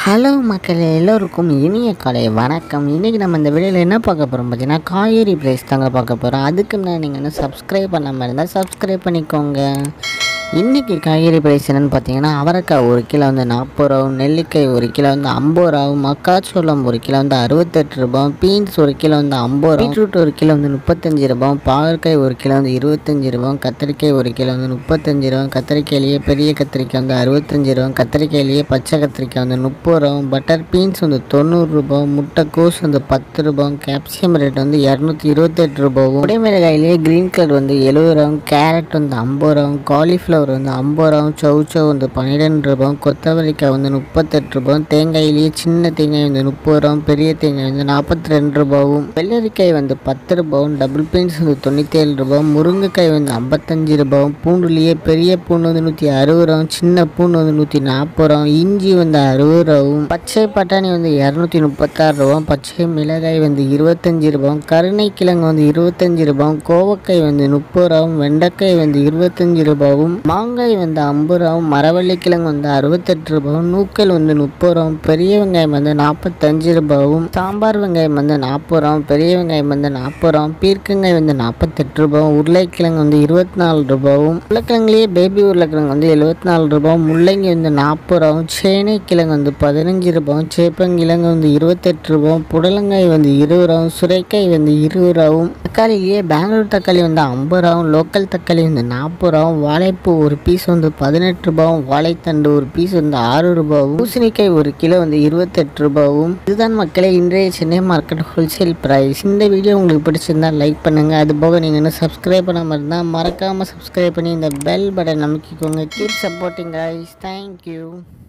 hello மக்களே எல்லோருக்கும் இனிய காலை வணக்கம் இன்றைக்கி நம்ம இந்த வீடியோவில் என்ன பார்க்க போகிறோம் பார்த்தீங்கன்னா காய்கறி ப்ரைஸ் தாங்க பார்க்க போகிறோம் அதுக்கு முன்னாடி நீங்கள் இன்னும் சப்ஸ்கிரைப் பண்ணாமல் இருந்தால் சப்ஸ்கிரைப் பண்ணிக்கோங்க இன்றைக்கி காய்கறி ப்ரைஸ் என்னென்னு பார்த்தீங்கன்னா அவரைக்காய் ஒரு கிலோ வந்து நாற்பது ரூபாவும் நெல்லிக்காய் ஒரு கிலோ வந்து ஐம்பது ரூபாவும் மக்காச்சோளம் ஒரு கிலோ வந்து அறுபத்தெட்டு ரூபாயும் பீன்ஸ் ஒரு கிலோ வந்து ஐம்பது ரூபா பீட்ரூட் ஒரு கிலோ வந்து முப்பத்தஞ்சு ரூபாயும் பாகற்காய் ஒரு கிலோ வந்து இருபத்தஞ்சி ரூபாயும் கத்திரிக்காய் ஒரு கிலோ வந்து முப்பத்தஞ்சு ரூபாயும் கத்திரிக்காயிலேயே பெரிய கத்திரிக்காய் வந்து அறுபத்தஞ்சு ரூபாயும் கத்திரிக்காயிலேயே பச்சை கத்திரிக்காய் வந்து முப்பது ரூபாயும் பட்டர் பீன்ஸ் வந்து தொண்ணூறு ரூபாயும் முட்டைக்கோஸ் வந்து பத்து ரூபாயும் கேப்சியம் ரேட் வந்து இரநூத்தி இருபத்தெட்டு ரூபாயும் உடைமிளகாயிலேயே க்ரீன் கலர் வந்து எழுபது ரூபாயும் கேரட் வந்து ஐம்பது ரூபாயும் காலிஃப்ளவர் வந்து ஐம்பது ரூபாயும் சவுச்சவ் வந்து பன்னிரெண்டு ரூபாயும் கொத்தவரைக்காய் வந்து முப்பத்தெட்டு ரூபாயும் தேங்காயிலேயே சின்ன தேங்காய் வந்து முப்பது ரூபாயும் பெரிய தேங்காய் வந்து நாற்பத்தி ரெண்டு ரூபாயும் வெள்ளரிக்காய் வந்து பத்து ரூபாயும் டபுள் பீன்ஸ் வந்து தொண்ணூற்றி ஏழு ரூபாயும் முருங்கைக்காய் வந்து ஐம்பத்தஞ்சு ரூபாயும் பூண்டுலேயே பெரிய பூண்டு வந்து நூற்றி அறுபது ரூபாயும் சின்ன பூண்டு வந்து நூற்றி நாற்பது ரூபாயும் இஞ்சி வந்து அறுபது ரூபாயும் பச்சை பட்டாணி வந்து இரநூத்தி முப்பத்தாறு ரூபாயும் பச்சை மிளகாய் வந்து இருபத்தஞ்சி ரூபாயும் கருணை கிழங்கு வந்து இருபத்தஞ்சி ரூபாயும் கோவக்காய் வந்து முப்பது ரூபாயும் வெண்டைக்காய் வந்து இருபத்தஞ்சி ரூபாயும் மாங்காய் வந்து ஐம்பது ரூபாயும் மரவள்ளி கிழங்கு வந்து அறுபத்தெட்டு ரூபாயும் நூக்கல் வந்து முப்பது ரூபாயும் பெரிய வெங்காயம் வந்து நாற்பத்தஞ்சு ரூபாயும் சாம்பார் வெங்காயம் வந்து நாற்பது ரூபாயும் பெரிய வெங்காயம் வந்து நாற்பது ரூபாயும் பீர்க்கங்காய் வந்து நாற்பத்தெட்டு ரூபாயும் உருளைக்கிழங்கு வந்து இருபத்தி நாலு ரூபாயும் உருளைக்கிழங்குலேயே பேபி உருளைக்கிழங்கு வந்து எழுபத்தி நாலு ரூபாயும் முள்ளங்கி வந்து நாற்பது ரூபாயும் சேனை கிழங்கு வந்து பதினஞ்சு ரூபாயும் சேப்பங்கிழங்கு வந்து இருபத்தெட்டு ரூபாயும் புடலங்காய் வந்து இருபது ரூபாயும் சுரைக்காய் வந்து இருபது ரூபாயும் தக்காளிலேயே பெங்களூர் தக்காளி வந்து ஐம்பது ரூபாயும் லோக்கல் தக்காளி வந்து நாற்பது ரூபாயும் வாழைப்பூ ஒரு பீஸ் வந்து பதினெட்டு ரூபாயும் வாழைத்தண்டு ஒரு பீஸ் வந்து ஆறு ரூபாயும் பூசணிக்காய் ஒரு கிலோ வந்து இருபத்தெட்டு ரூபாயும் இதுதான் மக்களே இன்றைய சென்னை மார்க்கெட் ஹோல்சேல் ப்ரைஸ் இந்த வீடியோ உங்களுக்கு பிடிச்சிருந்தா லைக் பண்ணுங்கள் அது போக நீங்கள் இன்னும் சப்ஸ்கிரைப் பண்ணாமல் இருந்தால் மறக்காமல் சப்ஸ்கிரைப் பண்ணி இந்த பெல் பட்டன் அமைக்கிக்கோங்க கீப் சப்போர்ட்டிங் கைஸ் தேங்க்யூ